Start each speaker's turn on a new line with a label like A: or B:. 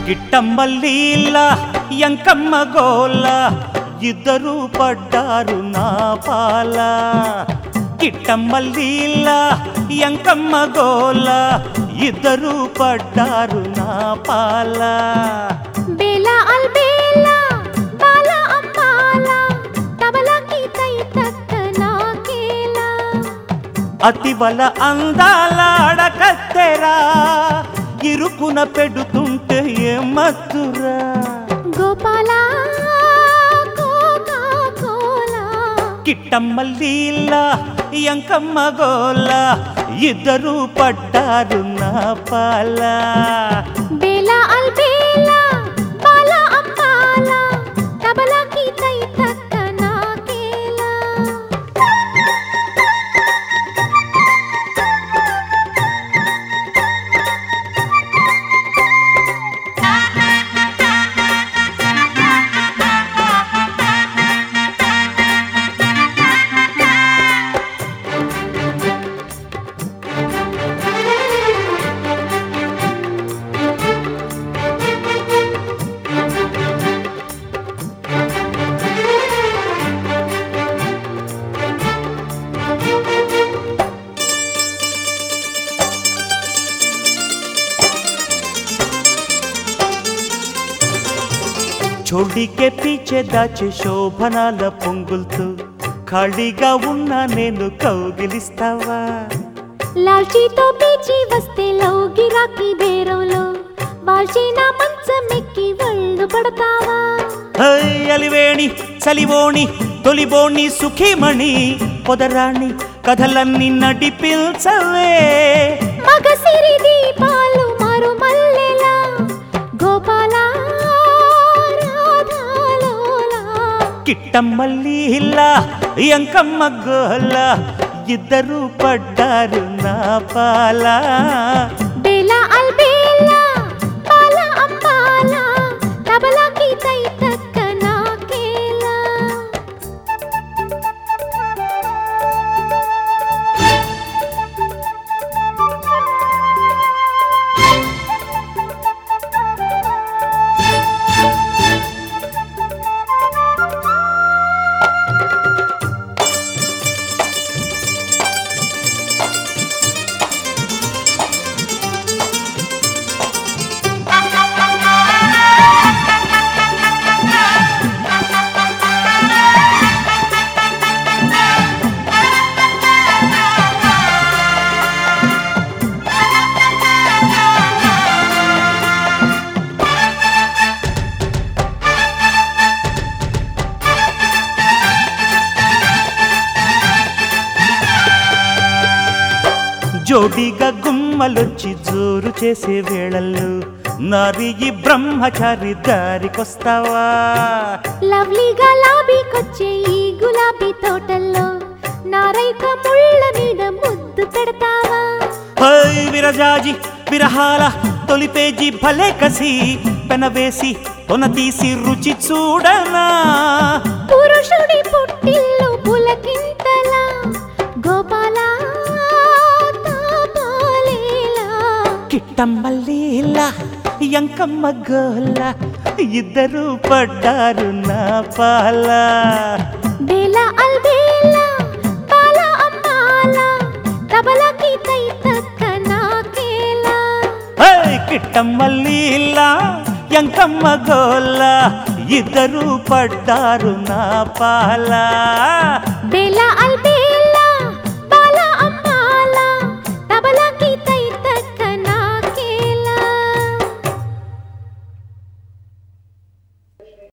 A: గిట్టమ్మల్లీల ఎంకమ్మ గోల ఇద్దరు పడ్డారు నా పాల గిట్టమ్మల్లీల ఎంకమ్మ గోల ఇద్దరు పడ్డారు నా పాల
B: బేలా అల్బేలా బాల అమ్మాల తబలకి తై తక్క నాకేలా
A: అతివల అందాల అడకత్తెరా ఇరుకున పెడుతుంటే ఏమత్తురా
B: గోపాల కోకా కోలా
A: కిట్టమ్మల్లీల ఎంకమ్మ గోల ఇద్దరు పడ్డారు నా పాల
B: బేలా అల్బేలా బాల అమ్మాల తబలకి తై తక్క నాకేలా
A: చోడికే పీచే దాచే శోభనాల పొంగులతో ఖాళీగా ఉన్నా నేను కౌగిలిస్తావా
B: లాల్చీతో పీచి వస్తే లవ్ గిరాకీ బేరంలో వాల్చిన మంచం ఎక్కి ఒళ్ళు పడతావా
A: హై అలివేణి చలివోణి తొలిబోణి సుఖీమణి పొదరాణి కథలన్నీ నడిపించవే
B: మగ సిరి దీపాలు మరు మల్లెలా గోపాల రాధాలోలా
A: కిట్టమ్మల్లీల ఎంకమ్మ గోల ఇద్దరు పడ్డారు నా పాల
B: బేలా అల్బేలా బాల అంబాల తబలాకి తై తక్క నాకేలా
A: జోడిగా గుమ్మలొచ్చి జోరు చేసే వేళల్లో నారి ఈ బ్రహ్మచారి దారికొస్తావా
B: లవ్లీగా లాబీకొచ్చే ఈ గులాబీ తోటల్లో నారైక ముళ్ళ మీద ముద్దు పెడతావా
A: హై విరజాజి విరహాల తొలి పేజీ భలే కసి పెనవేసి కొన తీసి రుచి చూడనా
B: పురుషుడి పుట్టిల్లు పులకింతలా గోపాల తాపాలేలా
A: కిట్టమ్మల్లీల ఎంకమ్మ గోల ఇద్దరు పడ్డారు నా పాల
B: బేలా అల్బేలా బాల అమ్మాల తబలకి తై తక్క నాకేలా
A: హై కిట్టమ్మల్లీల ఎంకమ్మ గోల ఇద్దరు పడ్డారు నా పాల
B: బే